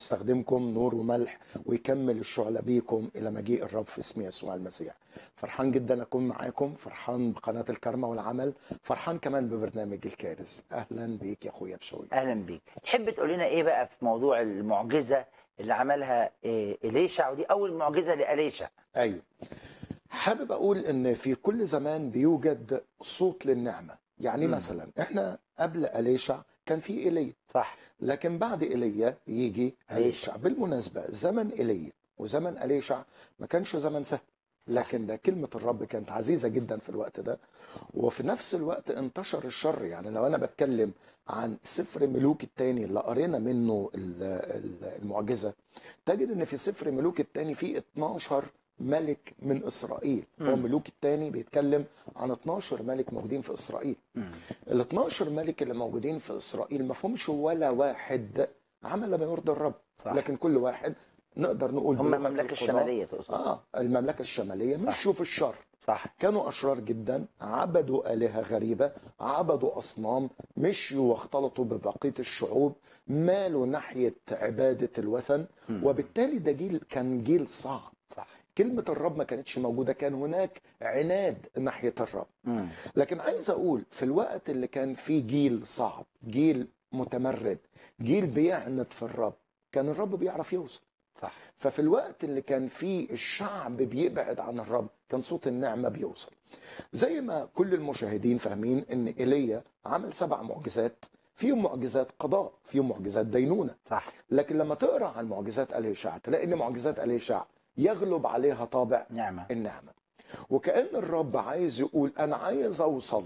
يستخدمكم نور وملح ويكمل الشعلة بيكم إلى مجيء الرب في اسم يسوع المسيح فرحان جدا أكون معاكم فرحان بقناة الكرمة والعمل فرحان كمان ببرنامج الكارث أهلا بيك يا أخويا بشوي اهلا بيك تحب تقول لنا ايه بقى في موضوع المعجزه اللي عملها إيه اليشع ودي اول معجزه لاليشع أيوه حابب أقول إن في كل زمان بيوجد صوت للنعمة يعني مم. مثلا إحنا قبل أليشع كان في إيليا صح لكن بعد ايليا يجي أليشع. أليشع بالمناسبة زمن ايليا وزمن أليشع ما كانش زمن سهل لكن ده كلمة الرب كانت عزيزة جدا في الوقت ده وفي نفس الوقت انتشر الشر يعني لو أنا بتكلم عن سفر ملوك الثاني اللي قرينا منه ال- ال- المعجزة تجد ان في سفر ملوك الثاني في 12 ملك من إسرائيل هو مم. ملوك الثاني بيتكلم عن 12 ملك موجودين في إسرائيل مم. ال 12 ملك اللي موجودين في اسرائيل ما فيهمش ولا واحد عمل ما يرضي الرب صح. لكن كل واحد نقدر نقول هم بلغة المملكه القضاء، الشماليه تقصد اه المملكه الشماليه صح. مشوا في الشر صح كانوا اشرار جدا عبدوا الهه غريبه عبدوا اصنام مشيوا واختلطوا ببقيه الشعوب مالوا ناحيه عباده الوثن مم. وبالتالي ده جيل كان جيل صعب صح كلمه الرب ما كانتش موجوده كان هناك عناد ناحيه الرب مم. لكن عايز اقول في الوقت اللي كان فيه جيل صعب جيل متمرد جيل بيعند في الرب كان الرب بيعرف يوصل صح ففي الوقت اللي كان فيه الشعب بيبعد عن الرب كان صوت النعمة بيوصل زي ما كل المشاهدين فاهمين ان ايليا عمل سبع معجزات فيهم معجزات قضاء فيهم معجزات دينونة صح لكن لما تقرا عن معجزات اليشع تلاقي ان معجزات اليشع يغلب عليها طابع نعمه النعمة وكأن الرب عايز يقول أنا عايز أوصل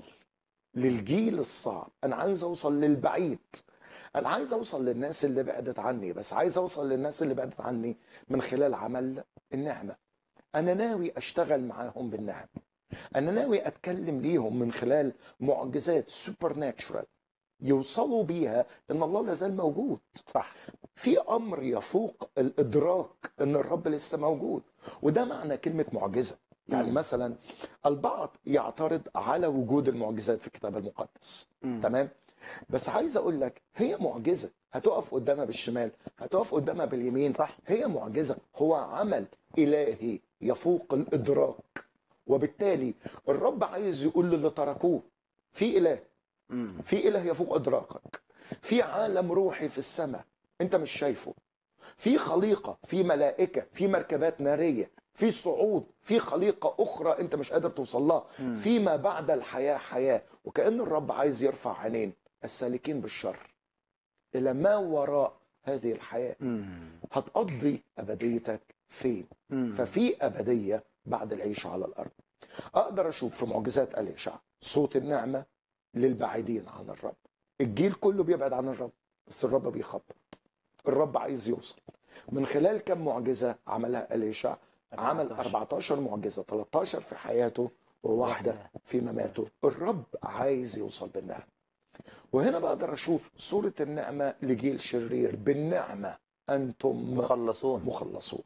للجيل الصعب أنا عايز أوصل للبعيد أنا عايز أوصل للناس اللي بعدت عني بس عايز أوصل للناس اللي بعدت عني من خلال عمل النعمة أنا ناوي أشتغل معاهم بالنعم أنا ناوي أتكلم ليهم من خلال معجزات سوبر ناتشورال يوصلوا بيها ان الله لازال موجود صح في امر يفوق الادراك ان الرب لسه موجود وده معنى كلمه معجزه يعني مم. مثلا البعض يعترض على وجود المعجزات في الكتاب المقدس مم. تمام بس عايز اقول لك هي معجزه هتقف قدامها بالشمال هتقف قدامها باليمين صح هي معجزه هو عمل الهي يفوق الادراك وبالتالي الرب عايز يقول للي تركوه في اله مم. في اله يفوق ادراكك في عالم روحي في السماء انت مش شايفه في خليقه في ملائكه في مركبات ناريه في صعود في خليقه اخرى انت مش قادر توصل لها مم. فيما بعد الحياه حياه وكان الرب عايز يرفع عينين السالكين بالشر الى ما وراء هذه الحياه مم. هتقضي ابديتك فين مم. ففي ابديه بعد العيش على الارض اقدر اشوف في معجزات اليشع صوت النعمه للبعيدين عن الرب الجيل كله بيبعد عن الرب بس الرب بيخبط الرب عايز يوصل من خلال كم معجزه عملها اليشع عمل 14. 14 معجزه 13 في حياته وواحده واحدة. في مماته الرب عايز يوصل بالنعمه وهنا بقدر اشوف صوره النعمه لجيل شرير بالنعمه انتم مخلصون مخلصون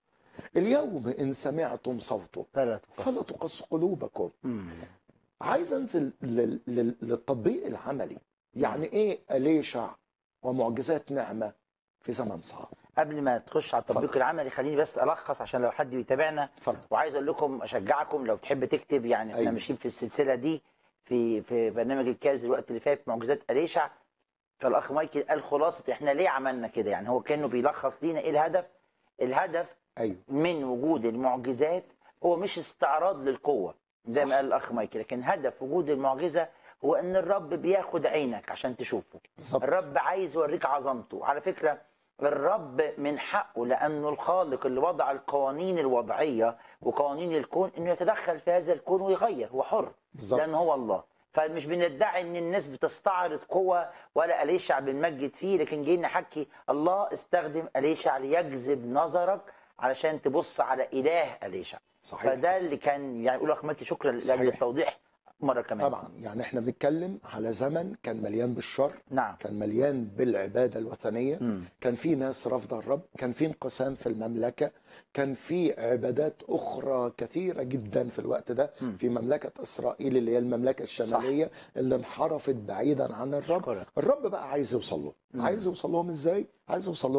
اليوم إن سمعتم صوته فلا تقص فلا تقص قلوبكم مم. عايز أنزل لل- لل- للتطبيق العملي يعني إيه أليشع ومعجزات نعمة في زمن صعب قبل ما تخش على التطبيق اتفضل. العملي خليني بس الخص عشان لو حد بيتابعنا اتفضل وعايز اقول لكم اشجعكم لو تحب تكتب يعني احنا أيوة. ماشيين في السلسله دي في في برنامج الكاز الوقت اللي فات معجزات اليشع فالاخ مايكل قال خلاصه احنا ليه عملنا كده يعني هو كانه بيلخص لينا ايه الهدف الهدف أيوه من وجود المعجزات هو مش استعراض للقوه زي صح. ما قال الاخ مايكل لكن هدف وجود المعجزه هو ان الرب بياخد عينك عشان تشوفه بالظبط الرب عايز يوريك عظمته على فكرة الرب من حقه لأنه الخالق اللي وضع القوانين الوضعية وقوانين الكون أنه يتدخل في هذا الكون ويغير هو حر بالظبط لأنه هو الله فمش بندعي ان الناس بتستعرض قوة ولا أليشع بنمجد فيه لكن جايين نحكي الله استخدم أليشع ليجذب نظرك علشان تبص على إله أليشع صحيح فده اللي كان يعني أقول أخ مكي شكرا لأجل صحيح. التوضيح مرة كمان طبعا يعني احنا بنتكلم على زمن كان مليان بالشر نعم كان مليان بالعبادة الوثنية مم. كان في ناس رافضة الرب كان في انقسام في المملكة كان في عبادات أخرى كثيرة جدا في الوقت ده مم. في مملكة إسرائيل اللي هي المملكة الشمالية اللي انحرفت بعيدا عن الرب أشكرك. الرب بقى عايز يوصل له مم. عايز يوصل لهم ازاي عايز يوصل لهم